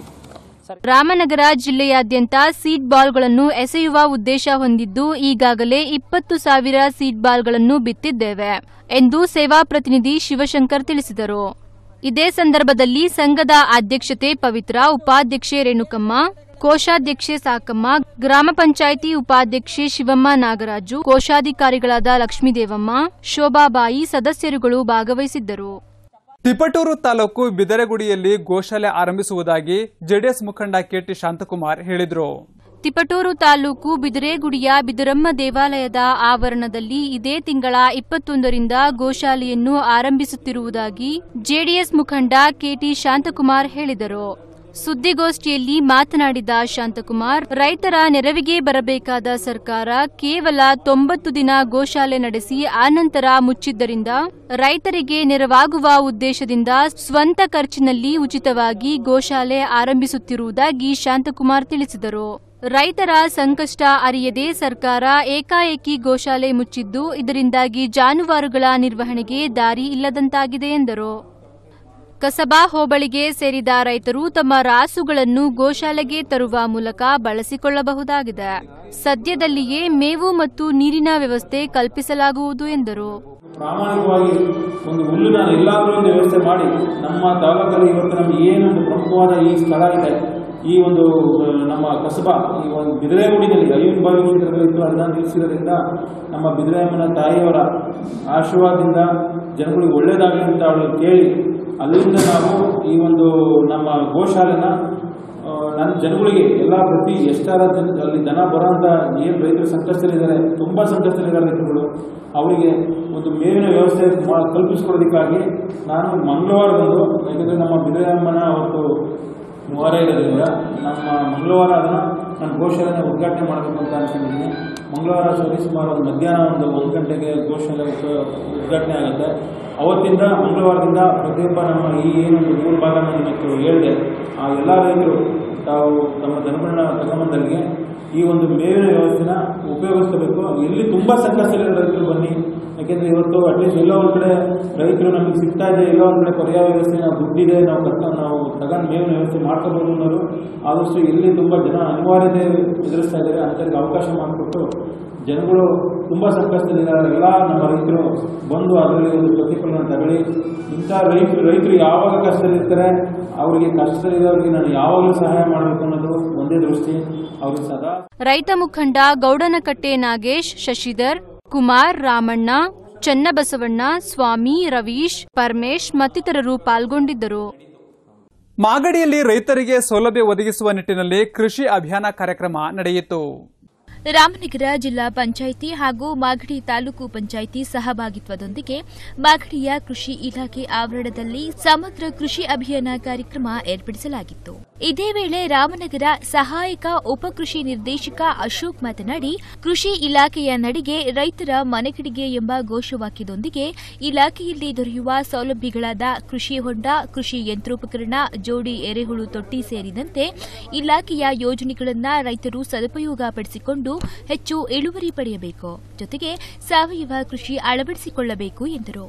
ರಾಮನಗರ ಜಿಲ್ಲೆಯಾದ್ಯಂತ ಸೀಡ್ ಬಾಲ್ಗಳನ್ನು ಎಸೆಯುವ ಉದ್ದೇಶ ಹೊಂದಿದ್ದು ಈಗಾಗಲೇ ಇಪ್ಪತ್ತು ಸಾವಿರ ಸೀಡ್ ಬಾಲ್ಗಳನ್ನು ಬಿತ್ತಿದ್ದೇವೆ ಎಂದು ಸೇವಾ ಪ್ರತಿನಿಧಿ ಶಿವಶಂಕರ್ ತಿಳಿಸಿದರು ಇದೇ ಸಂದರ್ಭದಲ್ಲಿ ಸಂಘದ ಅಧ್ಯಕ್ಷತೆ ಪವಿತ್ರ ಉಪಾಧ್ಯಕ್ಷೆ ರೇಣುಕಮ್ಮ ಕೋಶಾಧ್ಯಕ್ಷೆ ಸಾಕಮ್ಮ ಗ್ರಾಮ ಪಂಚಾಯಿತಿ ಉಪಾಧ್ಯಕ್ಷೆ ಶಿವಮ್ಮ ನಾಗರಾಜು ಕೋಶಾಧಿಕಾರಿಗಳಾದ ಲಕ್ಷ್ಮೀದೇವಮ್ಮ ಶೋಭಾಬಾಯಿ ಸದಸ್ಯರುಗಳು ಭಾಗವಹಿಸಿದ್ದರು ತಿಪಟೂರು ತಾಲೂಕು ಬಿದರಗುಡಿಯಲ್ಲಿ ಗೋಶಾಲೆ ಆರಂಭಿಸುವುದಾಗಿ ಜೆಡಿಎಸ್ ಮುಖಂಡ ಕೆಟಿ ಶಾಂತಕುಮಾರ್ ಹೇಳಿದರು ತಿಪಟೂರು ತಾಲೂಕು ಬಿದಿರೆಗುಡಿಯ ಬಿದುರಮ್ಮ ದೇವಾಲಯದ ಆವರಣದಲ್ಲಿ ಇದೇ ತಿಂಗಳ ಇಪ್ಪತ್ತೊಂದರಿಂದ ಗೋಶಾಲೆಯನ್ನು ಆರಂಭಿಸುತ್ತಿರುವುದಾಗಿ ಜೆಡಿಎಸ್ ಮುಖಂಡ ಕೆಟಿ ಶಾಂತಕುಮಾರ್ ಹೇಳಿದರು ಸುದ್ದಿಗೋಷ್ಠಿಯಲ್ಲಿ ಮಾತನಾಡಿದ ಶಾಂತಕುಮಾರ್ ರೈತರ ನೆರವಿಗೆ ಬರಬೇಕಾದ ಸರ್ಕಾರ ಕೇವಲ ತೊಂಬತ್ತು ದಿನ ಗೋಶಾಲೆ ನಡೆಸಿ ಆನಂತರ ಮುಚ್ಚಿದ್ದರಿಂದ ರೈತರಿಗೆ ನೆರವಾಗುವ ಉದ್ದೇಶದಿಂದ ಸ್ವಂತ ಖರ್ಚಿನಲ್ಲಿ ಉಚಿತವಾಗಿ ಗೋಶಾಲೆ ಆರಂಭಿಸುತ್ತಿರುವುದಾಗಿ ಶಾಂತಕುಮಾರ್ ತಿಳಿಸಿದರು ರೈತರ ಸಂಕಷ್ಟ ಅರಿಯದೆ ಸರ್ಕಾರ ಏಕಾಏಕಿ ಗೋಶಾಲೆ ಮುಚ್ಚಿದ್ದು ಇದರಿಂದಾಗಿ ಜಾನುವಾರುಗಳ ನಿರ್ವಹಣೆಗೆ ದಾರಿ ಇಲ್ಲದಂತಾಗಿದೆ ಎಂದರು ಕಸಬಾ ಹೋಬಳಿಗೆ ಸೇರಿದ ರೈತರು ತಮ್ಮ ರಾಸುಗಳನ್ನು ಗೋಶಾಲೆಗೆ ತರುವ ಮೂಲಕ ಬಳಸಿಕೊಳ್ಳಬಹುದಾಗಿದೆ ಸದ್ಯದಲ್ಲಿಯೇ ಮೇವು ಮತ್ತು ನೀರಿನ ವ್ಯವಸ್ಥೆ ಕಲ್ಪಿಸಲಾಗುವುದು ಎಂದರು ಪ್ರಾಮಾಣಿಕವಾಗಿ ಒಂದು ಹುಲ್ಲುನ ಎಲ್ಲಾದರೂ ಒಂದು ವ್ಯವಸ್ಥೆ ಮಾಡಿ ನಮ್ಮ ತಾಲೂಕಲ್ಲಿ ಇವತ್ತು ನಮ್ಗೆ ಏನೊಂದು ಪ್ರಮುಖವಾದ ಈ ಸ್ಥಳ ಇದೆ ಈ ಒಂದು ಆ, ನಮ್ಮ ಕಸಬಾ ಈ ಒಂದು ಬಿದಿರೆಗುಡಿನಲ್ಲಿ ಐವನ್ ಬಾವಿ ಕ್ಷೇತ್ರದಲ್ಲಿ ಇದ್ದು ಅದನ್ನ ನಿಲ್ಲಿಸಿರೋದ್ರಿಂದ ನಮ್ಮ ಬಿದಿರೆಯಮ್ಮನ ತಾಯಿಯವರ ಆಶೀರ್ವಾದದಿಂದ ಜನಗಳಿಗೆ ಒಳ್ಳೇದಾಗಲಿ ಅಂತ ಅವಳು ಕೇಳಿ ಅಲ್ಲಿಂದ ನಾವು ಈ ಒಂದು ನಮ್ಮ ಗೋಶಾಲೆನ ಆ, ನನ್ನ ಜನಗಳಿಗೆ ಎಲ್ಲ ಪ್ರತಿ ಎಷ್ಟಾರ ಜನ ಅಲ್ಲಿ ದನ ಬರೋಂಥ ಏನು ರೈತರು ಸಂಕಷ್ಟದಲ್ಲಿದ್ದಾರೆ ತುಂಬ ಸಂಕಷ್ಟದಲ್ಲಿದ್ದಾರೆ ರೈತರುಗಳು ಅವರಿಗೆ ಒಂದು ಮೇವಿನ ವ್ಯವಸ್ಥೆ ಮಾ- ಕಲ್ಪಿಸ್ಕೊಡೋದಕ್ಕಾಗಿ ನಾನು ಮಂಗಳವಾರದಂದು ಯಾಕಂದರೆ ನಮ್ಮ ಬಿದರಮ್ಮನ ಅವತ್ತು ಮೊಹರ ಇರೋದ್ರಿಂದ ನಮ್ಮ ಮಂಗಳವಾರ ಅದನ್ನು ನಾನು ಗೋಶಾಲೆನ ಉದ್ಘಾಟನೆ ಮಾಡಬೇಕು ಅಂತ ಅನ್ಕೊಂಡಿದ್ದೀನಿ ಮಂಗಳವಾರ ಸರಿ ಸುಮಾರು ಒಂದು ಮಧ್ಯಾಹ್ನ ಒಂದು ಒಂದು ಗಂಟೆಗೆ ಗೋಶಾಲೆ ಉದ್ಘ- ಉದ್ಘಾಟನೆ ಆಗುತ್ತೆ ಅವತ್ತಿಂದ ಮಂಗಳವಾರದಿಂದ ಪ್ರತಿಯೊಬ್ಬ ನಮ್ಮ ಈ ಏನೊಂದು ಮೂರು ಭಾಗ ನಾನು ಇವತ್ತು ಹೇಳಿದೆ ಆ ಎಲ್ಲ ರೈತರು ತಾವು ತಮ್ಮ ದನಗಳನ್ನ ತಗೊಂಬಂದಲ್ಲಿಗೆ ಈ ಒಂದು ಮೇವಿನ ವ್ಯವಸ್ಥೆನ ಉಪಯೋಗಿಸಬೇಕು ಎಲ್ಲಿ ತುಂಬ ಸಂಕಷ್ಟದಲ್ಲಿರೋ ರೈತರು ಬನ್ನಿ ಯಾಕೆಂದ್ರೆ ಇವತ್ತು ಅಟ್ಲೀಸ್ಟ್ ಎಲ್ಲೋ ಒಂದು ಕಡೆ ರೈತರು ನಮಗೆ ಸಿಗ್ತಾ ಇದೆ ಎಲ್ಲೋ ಒಂದು ಕಡೆ ಪರ್ಯಾಯ ವ್ಯವಸ್ಥೆ ನಾವು ದುಡ್ಡಿದೆ ನಾವು ಕರ್ಕೊಂಡು ನಾವು ತಗೊಂಡು ಮೇವಿನ ವ್ಯವಸ್ಥೆ ಮಾಡ್ಕೋಬಹುದು ಅನ್ನೋರು ಆದಷ್ಟು ಎಲ್ಲಿ ತುಂಬ ಜನ ಅನಿವಾರ್ಯತೆ ಎದುರಿಸ್ತಾ ಇದ್ದಾರೆ ಅಂಥವ್ರಿಗೆ ಅವಕಾಶ ಮಾಡಿಕೊಟ್ಟು ಜನಗಳು ತುಂಬ ಸಂಕಷ್ಟದಲ್ಲಿದ್ದಾರೆ ಎಲ್ಲ ನಮ್ಮ ರೈತರು ಬಂದು ಅದರಲ್ಲಿ ಒಂದು ಪ್ರತಿಫಲನ ತಗೊಳ್ಳಿ ಇಂಥ ರೈತರು ರೈತರು ಯಾವಾಗ ಕಷ್ಟದಲ್ಲಿರ್ತಾರೆ ಅವರಿಗೆ ಕಷ್ಟದಲ್ಲಿರೋರಿಗೆ ನಾನು ಯಾವಾಗಲೂ ಸಹಾಯ ಮಾಡಬೇಕು ಅನ್ನೋದು ಒಂದೇ ದೃಷ್ಟಿ ಅವ್ರಿಗೆ ಸದಾ ರೈತ ಮುಖಂಡ ಗೌಡನಕಟ್ಟೆ ನಾಗೇಶ್ ಶಶಿಧರ್ ಕುಮಾರ್ ರಾಮಣ್ಣ ಚನ್ನಬಸವಣ್ಣ ಸ್ವಾಮಿ ರವೀಶ್ ಪರಮೇಶ್ ಮತ್ತಿತರರು ಪಾಲ್ಗೊಂಡಿದ್ದರು ಮಾಗಡಿಯಲ್ಲಿ ರೈತರಿಗೆ ಸೌಲಭ್ಯ ಒದಗಿಸುವ ನಿಟ್ಟಿನಲ್ಲಿ ಕೃಷಿ ಅಭಿಯಾನ ಕಾರ್ಯಕ್ರಮ ನಡೆಯಿತು ರಾಮನಗರ ಜಿಲ್ಲಾ ಪಂಚಾಯಿತಿ ಹಾಗೂ ಮಾಗಡಿ ತಾಲೂಕು ಪಂಚಾಯಿತಿ ಸಹಭಾಗಿತ್ವದೊಂದಿಗೆ ಮಾಗಡಿಯ ಕೃಷಿ ಇಲಾಖೆ ಆವರಣದಲ್ಲಿ ಸಮಗ್ರ ಕೃಷಿ ಅಭಿಯಾನ ಕಾರ್ಯಕ್ರಮ ಏರ್ಪಡಿಸಲಾಗಿತ್ತು ಇದೇ ವೇಳೆ ರಾಮನಗರ ಸಹಾಯಕ ಉಪಕೃಷಿ ನಿರ್ದೇಶಕ ಅಶೋಕ್ ಮಾತನಾಡಿ ಕೃಷಿ ಇಲಾಖೆಯ ನಡೆಗೆ ರೈತರ ಮನೆಗಡಿಗೆ ಎಂಬ ಘೋಷವಾಕ್ಯದೊಂದಿಗೆ ಇಲಾಖೆಯಲ್ಲಿ ದೊರೆಯುವ ಸೌಲಭ್ಯಗಳಾದ ಕೃಷಿ ಹೊಂಡ ಕೃಷಿ ಯಂತ್ರೋಪಕರಣ ಜೋಡಿ ಎರೆಹುಳು ತೊಟ್ಟಿ ಸೇರಿದಂತೆ ಇಲಾಖೆಯ ಯೋಜನೆಗಳನ್ನು ರೈತರು ಸದುಪಯೋಗಪಡಿಸಿಕೊಂಡು ಹೆಚ್ಚು ಇಳುವರಿ ಪಡೆಯಬೇಕು ಜೊತೆಗೆ ಸಾವಯವ ಕೃಷಿ ಅಳವಡಿಸಿಕೊಳ್ಳಬೇಕು ಎಂದರು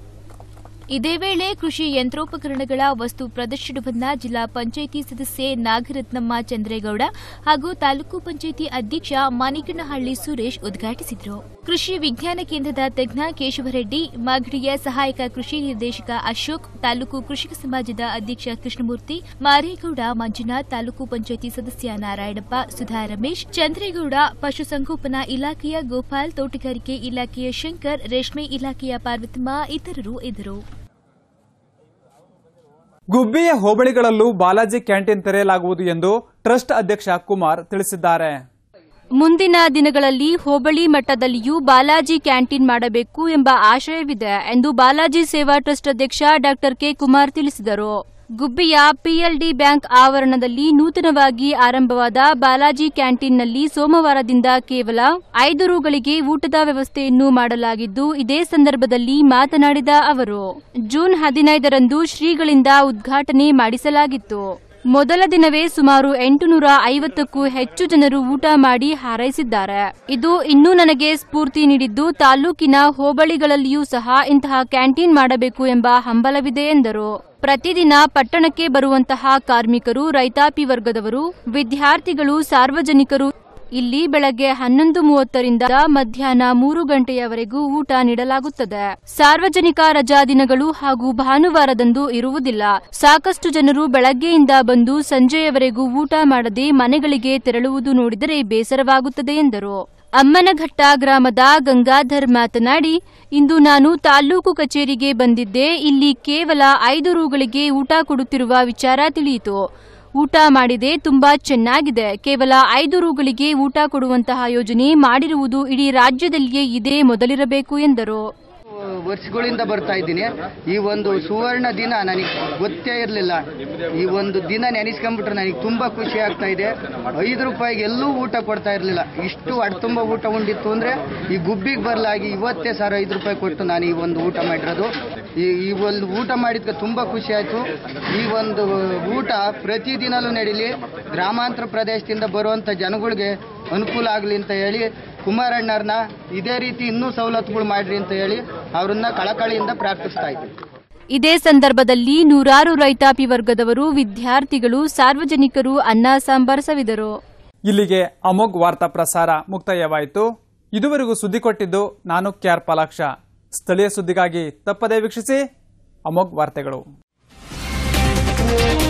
ಇದೇ ವೇಳೆ ಕೃಷಿ ಯಂತ್ರೋಪಕರಣಗಳ ವಸ್ತು ಪ್ರದರ್ಶನವನ್ನ ಜಿಲ್ಲಾ ಪಂಚಾಯಿತಿ ಸದಸ್ಯೆ ನಾಗರತ್ನಮ್ಮ ಚಂದ್ರೇಗೌಡ ಹಾಗೂ ತಾಲೂಕು ಪಂಚಾಯಿತಿ ಅಧ್ಯಕ್ಷ ಮಾನಿಕನಹಳ್ಳಿ ಸುರೇಶ್ ಉದ್ಘಾಟಿಸಿದರು ಕೃಷಿ ವಿಜ್ಞಾನ ಕೇಂದ್ರದ ತಜ್ಞ ಕೇಶವರೆಡ್ಡಿ ಮಾಗಡಿಯ ಸಹಾಯಕ ಕೃಷಿ ನಿರ್ದೇಶಕ ಅಶೋಕ್ ತಾಲೂಕು ಕೃಷಿಕ ಸಮಾಜದ ಅಧ್ಯಕ್ಷ ಕೃಷ್ಣಮೂರ್ತಿ ಮಾರೇಗೌಡ ಮಂಜುನಾಥ್ ತಾಲೂಕು ಪಂಚಾಯಿತಿ ಸದಸ್ಯ ನಾರಾಯಣಪ್ಪ ಸುಧಾ ರಮೇಶ್ ಚಂದ್ರೇಗೌಡ ಪಶುಸಂಗೋಪನಾ ಇಲಾಖೆಯ ಗೋಪಾಲ್ ತೋಟಗಾರಿಕೆ ಇಲಾಖೆಯ ಶಂಕರ್ ರೇಷ್ಮೆ ಇಲಾಖೆಯ ಪಾರ್ವತಮ್ಮ ಇತರರು ಇದ್ದರು ಗುಬ್ಬಿಯ ಹೋಬಳಿಗಳಲ್ಲೂ ಬಾಲಾಜಿ ಕ್ಯಾಂಟೀನ್ ತೆರೆಯಲಾಗುವುದು ಎಂದು ಟ್ರಸ್ಟ್ ಅಧ್ಯಕ್ಷ ಕುಮಾರ್ ತಿಳಿಸಿದ್ದಾರೆ ಮುಂದಿನ ದಿನಗಳಲ್ಲಿ ಹೋಬಳಿ ಮಟ್ಟದಲ್ಲಿಯೂ ಬಾಲಾಜಿ ಕ್ಯಾಂಟೀನ್ ಮಾಡಬೇಕು ಎಂಬ ಆಶಯವಿದೆ ಎಂದು ಬಾಲಾಜಿ ಸೇವಾ ಟ್ರಸ್ಟ್ ಅಧ್ಯಕ್ಷ ಡಾ ಕೆ ಕುಮಾರ್ ತಿಳಿಸಿದರು ಗುಬ್ಬಿಯ ಪಿಎಲ್ಡಿ ಬ್ಯಾಂಕ್ ಆವರಣದಲ್ಲಿ ನೂತನವಾಗಿ ಆರಂಭವಾದ ಬಾಲಾಜಿ ಕ್ಯಾಂಟೀನ್ನಲ್ಲಿ ಸೋಮವಾರದಿಂದ ಕೇವಲ ಐದು ರುಗಳಿಗೆ ಊಟದ ವ್ಯವಸ್ಥೆಯನ್ನು ಮಾಡಲಾಗಿದ್ದು ಇದೇ ಸಂದರ್ಭದಲ್ಲಿ ಮಾತನಾಡಿದ ಅವರು ಜೂನ್ ಹದಿನೈದರಂದು ಶ್ರೀಗಳಿಂದ ಉದ್ಘಾಟನೆ ಮಾಡಿಸಲಾಗಿತ್ತು ಮೊದಲ ದಿನವೇ ಸುಮಾರು ಎಂಟುನೂರ ಐವತ್ತಕ್ಕೂ ಹೆಚ್ಚು ಜನರು ಊಟ ಮಾಡಿ ಹಾರೈಸಿದ್ದಾರೆ ಇದು ಇನ್ನೂ ನನಗೆ ಸ್ಫೂರ್ತಿ ನೀಡಿದ್ದು ತಾಲೂಕಿನ ಹೋಬಳಿಗಳಲ್ಲಿಯೂ ಸಹ ಇಂತಹ ಕ್ಯಾಂಟೀನ್ ಮಾಡಬೇಕು ಎಂಬ ಹಂಬಲವಿದೆ ಎಂದರು ಪ್ರತಿದಿನ ಪಟ್ಟಣಕ್ಕೆ ಬರುವಂತಹ ಕಾರ್ಮಿಕರು ರೈತಾಪಿ ವರ್ಗದವರು ವಿದ್ಯಾರ್ಥಿಗಳು ಸಾರ್ವಜನಿಕರು ಇಲ್ಲಿ ಬೆಳಗ್ಗೆ ಹನ್ನೊಂದು ಮೂವತ್ತರಿಂದ ಮಧ್ಯಾಹ್ನ ಮೂರು ಗಂಟೆಯವರೆಗೂ ಊಟ ನೀಡಲಾಗುತ್ತದೆ ಸಾರ್ವಜನಿಕ ರಜಾ ದಿನಗಳು ಹಾಗೂ ಭಾನುವಾರದಂದು ಇರುವುದಿಲ್ಲ ಸಾಕಷ್ಟು ಜನರು ಬೆಳಗ್ಗೆಯಿಂದ ಬಂದು ಸಂಜೆಯವರೆಗೂ ಊಟ ಮಾಡದೆ ಮನೆಗಳಿಗೆ ತೆರಳುವುದು ನೋಡಿದರೆ ಬೇಸರವಾಗುತ್ತದೆ ಎಂದರು ಅಮ್ಮನಘಟ್ಟ ಗ್ರಾಮದ ಗಂಗಾಧರ್ ಮಾತನಾಡಿ ಇಂದು ನಾನು ತಾಲ್ಲೂಕು ಕಚೇರಿಗೆ ಬಂದಿದ್ದೆ ಇಲ್ಲಿ ಕೇವಲ ಐದು ರೂಗಳಿಗೆ ಊಟ ಕೊಡುತ್ತಿರುವ ವಿಚಾರ ತಿಳಿಯಿತು ಊಟ ಮಾಡಿದೆ ತುಂಬಾ ಚೆನ್ನಾಗಿದೆ ಕೇವಲ ಐದು ರೂಗಳಿಗೆ ಊಟ ಕೊಡುವಂತಹ ಯೋಜನೆ ಮಾಡಿರುವುದು ಇಡೀ ರಾಜ್ಯದಲ್ಲಿಯೇ ಇದೇ ಮೊದಲಿರಬೇಕು ಎಂದರು ವರ್ಷಗಳಿಂದ ಬರ್ತಾ ಇದ್ದೀನಿ ಈ ಒಂದು ಸುವರ್ಣ ದಿನ ನನಗೆ ಗೊತ್ತೇ ಇರಲಿಲ್ಲ ಈ ಒಂದು ದಿನ ನೆನೆಸ್ಕೊಂಡ್ಬಿಟ್ರೆ ನನಗೆ ತುಂಬ ಖುಷಿ ಆಗ್ತಾ ಇದೆ ಐದು ರೂಪಾಯಿಗೆ ಎಲ್ಲೂ ಊಟ ಕೊಡ್ತಾ ಇರಲಿಲ್ಲ ಇಷ್ಟು ತುಂಬ ಊಟ ಉಂಡಿತ್ತು ಅಂದರೆ ಈ ಗುಬ್ಬಿಗೆ ಬರಲಾಗಿ ಇವತ್ತೇ ಸರ್ ಐದು ರೂಪಾಯಿ ಕೊಟ್ಟು ನಾನು ಈ ಒಂದು ಊಟ ಮಾಡಿರೋದು ಈ ಈ ಒಂದು ಊಟ ಮಾಡಿದ್ಕೆ ತುಂಬ ಖುಷಿ ಆಯಿತು ಈ ಒಂದು ಊಟ ಪ್ರತಿದಿನಲೂ ನಡೀಲಿ ಗ್ರಾಮಾಂತರ ಪ್ರದೇಶದಿಂದ ಬರುವಂಥ ಜನಗಳಿಗೆ ಅನುಕೂಲ ಆಗಲಿ ಅಂತ ಹೇಳಿ ಕುಮಾರಣ್ಣವ್ರನ್ನ ಇದೇ ರೀತಿ ಇನ್ನೂ ಸವಲತ್ತುಗಳು ಮಾಡ್ರಿ ಅಂತ ಹೇಳಿ ಅವ್ರನ್ನ ಕಳಕಳಿಯಿಂದ ಪ್ರಾರ್ಥಿಸ್ತಾ ಇದ್ದೀವಿ ಇದೇ ಸಂದರ್ಭದಲ್ಲಿ ನೂರಾರು ರೈತಾಪಿ ವರ್ಗದವರು ವಿದ್ಯಾರ್ಥಿಗಳು ಸಾರ್ವಜನಿಕರು ಅನ್ನ ಸಾಂಬಾರ್ ಸವಿದರು ಇಲ್ಲಿಗೆ ಅಮೋಘ್ ವಾರ್ತಾ ಪ್ರಸಾರ ಮುಕ್ತಾಯವಾಯಿತು ಇದುವರೆಗೂ ಸುದ್ದಿ ಕೊಟ್ಟಿದ್ದು ನಾನು ಕ್ಯಾರ್ ಪಾಲಾಕ್ಷ ಸ್ಥಳೀಯ ಸುದ್ದಿಗಾಗಿ ತಪ್ಪದೇ ವೀಕ್ಷಿಸಿ ಅಮೋಘ್ ವಾರ್ತೆಗಳು